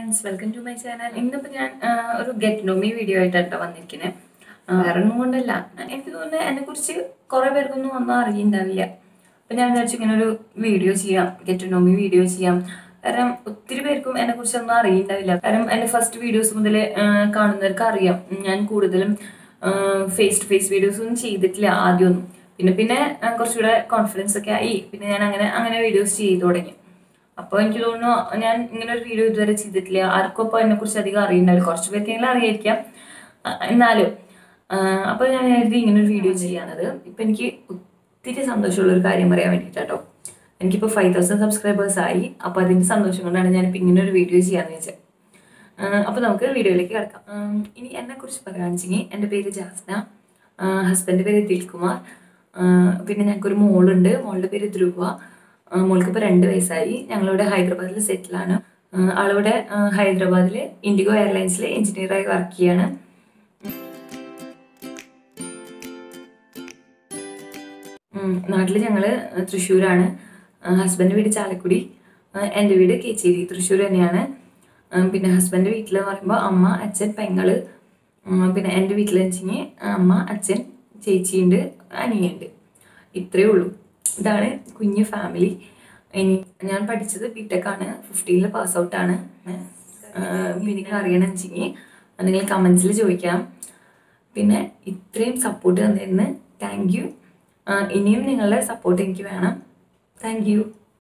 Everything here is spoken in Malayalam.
friends welcome to my channel ഇന്നിപ്പോൾ ഞാൻ ആ, ഒരു ഗെറ്റ് നോമി വീഡിയോ ആയിട്ടാണ് വന്നിരിക്കുന്നത് വേറെ ഒന്നും കൊണ്ടല്ല എനിക്ക് തോന്നുന്നു എന്നെ കുറിച്ച് കുറേ പേർക്കൊന്നും ഒന്നും അറിയുണ്ടാവില്ല അപ്പം ഞാൻ വിചാരിച്ചു ഇങ്ങനെ ഒരു വീഡിയോ ചെയ്യാം ഗെറ്റ് നോമി വീഡിയോ ചെയ്യാം കാരണം ഒത്തിരി പേർക്കും എന്നെ കുറിച്ചൊന്നും അറിയുണ്ടാവില്ല കാരണം എൻ്റെ ഫസ്റ്റ് വീഡിയോസ് മുതൽ കാണുന്നവർക്ക് അറിയാം ഞാൻ കൂടുതലും ഫേസ് ടു ഫേസ് വീഡിയോസ് ഒന്നും ചെയ്തിട്ടില്ല ആദ്യമൊന്നും പിന്നെ പിന്നെ ആ, കുറച്ചുകൂടെ കോൺഫിഡൻസ് ഒക്കെ ആയി പിന്നെ ഞാൻ അങ്ങനെ അങ്ങനെ വീഡിയോസ് ചെയ്തു തുടങ്ങി അപ്പോൾ എനിക്ക് തോന്നുന്നു ഞാൻ ഇങ്ങനെ ഒരു വീഡിയോ ഇതുവരെ ചെയ്തിട്ടില്ല ആർക്കും അപ്പോൾ എന്നെ കുറിച്ച് അധികം അറിയണ്ടാവില്ല കുറച്ച് പേർക്കെങ്കിലും അറിയായിരിക്കാം ആ, എന്നാലും അപ്പോൾ ഞാൻ എഴുതി ഇങ്ങനെ ഒരു വീഡിയോ ചെയ്യാനത് ഇപ്പം എനിക്ക് ഒത്തിരി സന്തോഷമുള്ള ഒരു കാര്യം പറയാൻ വേണ്ടിയിട്ടാട്ടോ എനിക്കിപ്പോൾ ഫൈവ് തൗസൻഡ് സബ്സ്ക്രൈബേഴ്സ് ആയി അപ്പോൾ അതിൻ്റെ സന്തോഷം കൊണ്ടാണ് ഞാനിപ്പോൾ ഇങ്ങനെ ഒരു വീഡിയോ ചെയ്യാമെന്ന് വെച്ചത് അപ്പോൾ നമുക്ക് വീഡിയോയിലേക്ക് കിടക്കാം ഉം, ഇനി എന്നെക്കുറിച്ച് പറയുകയാണെന്ന് വെച്ചെങ്കിൽ എൻ്റെ പേര് ജാസ്ന ഹസ്ബൻഡ് പേര് ദിൽകുമാർ ആ, പിന്നെ ഞങ്ങൾക്കൊരു മോളുണ്ട് മോളുടെ പേര് ധ്രുവ ആ, മോൾക്ക് ഇപ്പോൾ രണ്ട് വയസ്സായി ഞങ്ങളിവിടെ ഹൈദരാബാദിൽ സെറ്റിലാണ് ആളിവിടെ ആ, ഹൈദരാബാദിൽ ഇൻഡിഗോ എയർലൈൻസിൽ എഞ്ചിനീയറായി വർക്ക് ചെയ്യാണ് നാട്ടിൽ ഞങ്ങൾ തൃശ്ശൂരാണ് ഹസ്ബൻഡ് വീട് ചാലക്കുടി ആ, എൻ്റെ വീട് കേച്ചേരി തൃശ്ശൂർ തന്നെയാണ് ആ, പിന്നെ ഹസ്ബൻഡ് വീട്ടിൽ പറയുമ്പോൾ അമ്മ അച്ഛൻ പെങ്ങള് ഉം, പിന്നെ എൻ്റെ വീട്ടിൽ വെച്ചെങ്കിൽ അമ്മ അച്ഛൻ ചേച്ചിയുണ്ട് അനിയുണ്ട് ഇത്രയേ ഉള്ളൂ ഇതാണ് കുഞ്ഞു ഫാമിലി ഇനി ഞാൻ പഠിച്ചത് ബിടെക് ആണ് ഫിഫ്റ്റീനിൽ പാസ് ഔട്ടാണ് പിന്നെ അറിയണമെന്ന് വെച്ചെങ്കിൽ നിങ്ങൾ കമൻസിൽ ചോദിക്കാം പിന്നെ ഇത്രയും സപ്പോർട്ട് തന്നിരുന്ന് താങ്ക് യു ഇനിയും നിങ്ങളുടെ സപ്പോർട്ട് എനിക്ക് വേണം താങ്ക് യു